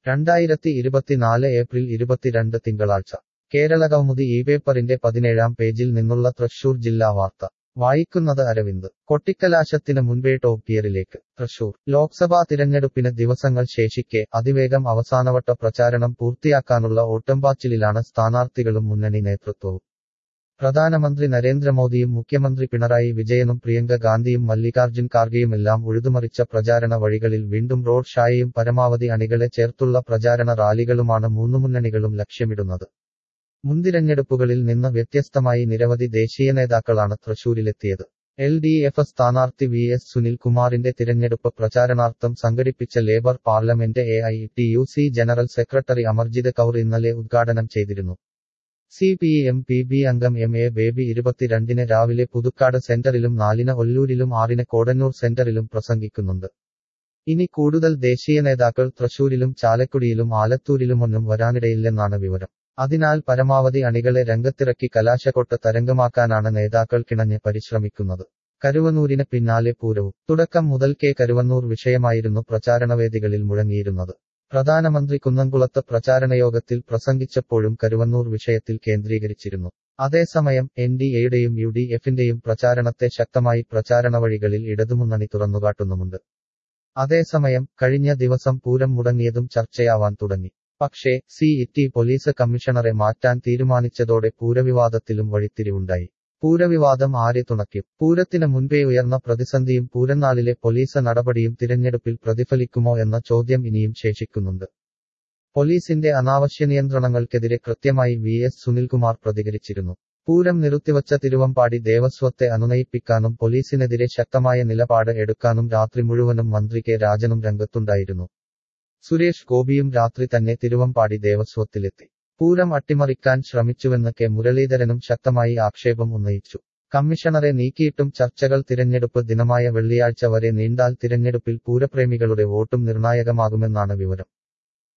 രണ്ടായിരത്തി ഇരുപത്തിനാല് ഏപ്രിൽ ഇരുപത്തിരണ്ട് തിങ്കളാഴ്ച കേരളകൗമുദി ഈ പേപ്പറിന്റെ പതിനേഴാം പേജിൽ നിന്നുള്ള തൃശൂർ ജില്ലാ വാർത്ത വായിക്കുന്നത് അരവിന്ദ് കൊട്ടിക്കലാശത്തിന് മുൻപേ ടോപ്പ് ഗിയറിലേക്ക് തൃശൂർ ലോക്സഭാ തിരഞ്ഞെടുപ്പിന് ദിവസങ്ങൾ ശേഷിക്കെ അതിവേഗം അവസാനവട്ട പ്രചാരണം പൂർത്തിയാക്കാനുള്ള ഓട്ടംപാച്ചിലിലാണ് സ്ഥാനാർത്ഥികളും മുന്നണി നേതൃത്വവും പ്രധാനമന്ത്രി നരേന്ദ്രമോദിയും മുഖ്യമന്ത്രി പിണറായി വിജയനും പ്രിയങ്ക ഗാന്ധിയും മല്ലികാർജുൻ ഖാർഗെയുമെല്ലാം ഉഴുതുമറിച്ച പ്രചാരണ വഴികളിൽ വീണ്ടും റോഡ് ഷായയും പരമാവധി അണികളെ ചേർത്തുള്ള പ്രചാരണ റാലികളുമാണ് മൂന്നു മുന്നണികളും ലക്ഷ്യമിടുന്നത് മുൻതിരഞ്ഞെടുപ്പുകളിൽ നിന്ന് വ്യത്യസ്തമായി നിരവധി ദേശീയ നേതാക്കളാണ് തൃശൂരിലെത്തിയത് എൽ ഡി എഫ് സ്ഥാനാർത്ഥി വി എസ് സുനിൽകുമാറിന്റെ തിരഞ്ഞെടുപ്പ് പ്രചാരണാർത്ഥം സംഘടിപ്പിച്ച labour parliament A I T U C general secretary Amarjit Kaur ഇന്നലെ ഉദ്ഘാടനം ചെയ്തിരുന്നു C P M P B അംഗം എം എ ബേബി ഇരുപത്തിരണ്ടിന് രാവിലെ പുതുക്കാട് സെന്ററിലും നാലിന് ഒല്ലൂരിലും ആറിന് കോടന്നൂർ സെന്ററിലും പ്രസംഗിക്കുന്നുണ്ട് ഇനി കൂടുതൽ ദേശീയ നേതാക്കൾ തൃശൂരിലും ചാലക്കുടിയിലും ആലത്തൂരിലുമൊന്നും വരാനിടയില്ലെന്നാണ് വിവരം അതിനാൽ പരമാവധി അണികളെ രംഗത്തിറക്കി കലാശക്കൊട്ട് തരംഗമാക്കാനാണ് നേതാക്കൾ കിണഞ്ഞ് പരിശ്രമിക്കുന്നത് കരുവന്നൂരിന് പിന്നാലെ പൂരവും തുടക്കം മുതൽക്കേ കരുവന്നൂർ വിഷയമായിരുന്നു പ്രചാരണവേദികളിൽ മുഴങ്ങിയിരുന്നത് പ്രധാനമന്ത്രി കുന്നംകുളത്ത് പ്രചാരണയോഗത്തിൽ പ്രസംഗിച്ചപ്പോഴും കരുവന്നൂർ വിഷയത്തിൽ കേന്ദ്രീകരിച്ചിരുന്നു അതേസമയം എൻ ഡി എയുടെയും യു ഡി എഫിന്റെയും പ്രചാരണത്തെ ശക്തമായി പ്രചാരണ വഴികളിൽ ഇടതുമുന്നണി തുറന്നുകാട്ടുന്നുമുണ്ട് അതേസമയം കഴിഞ്ഞ ദിവസം പൂരം മുടങ്ങിയതും ചർച്ചയാവാൻ തുടങ്ങി പക്ഷേ സി ഇറ്റി പോലീസ് കമ്മീഷണറെ മാറ്റാൻ തീരുമാനിച്ചതോടെ പൂരവിവാദത്തിലും വഴിത്തിരിവുണ്ടായി പൂരവിവാദം ആരെ തുണയ്ക്കും പൂരത്തിന് മുൻപേ ഉയർന്ന പ്രതിസന്ധിയും പൂരനാളിലെ പോലീസ് നടപടിയും തിരഞ്ഞെടുപ്പിൽ പ്രതിഫലിക്കുമോ എന്ന ചോദ്യം ഇനിയും ശേഷിക്കുന്നുണ്ട് പോലീസിന്റെ അനാവശ്യ നിയന്ത്രണങ്ങൾക്കെതിരെ കൃത്യമായി വി എസ് സുനിൽകുമാർ പ്രതികരിച്ചിരുന്നു പൂരം നിർത്തിവച്ച തിരുവമ്പാടി ദേവസ്വത്തെ അനുനയിപ്പിക്കാനും പോലീസിനെതിരെ ശക്തമായ നിലപാട് എടുക്കാനും രാത്രി മുഴുവനും മന്ത്രി കെ രാജനും രംഗത്തുണ്ടായിരുന്നു സുരേഷ് ഗോപിയും രാത്രി തന്നെ തിരുവമ്പാടി ദേവസ്വത്തിലെത്തി പൂരം അട്ടിമറിക്കാൻ ശ്രമിച്ചുവെന്ന് കെ മുരളീധരനും ശക്തമായി ആക്ഷേപം ഉന്നയിച്ചു കമ്മീഷണറെ നീക്കിയിട്ടും ചർച്ചകൾ തിരഞ്ഞെടുപ്പ് ദിനമായ വെള്ളിയാഴ്ച വരെ നീണ്ടാൽ തിരഞ്ഞെടുപ്പിൽ പൂരപ്രേമികളുടെ വോട്ടും നിർണായകമാകുമെന്നാണ് വിവരം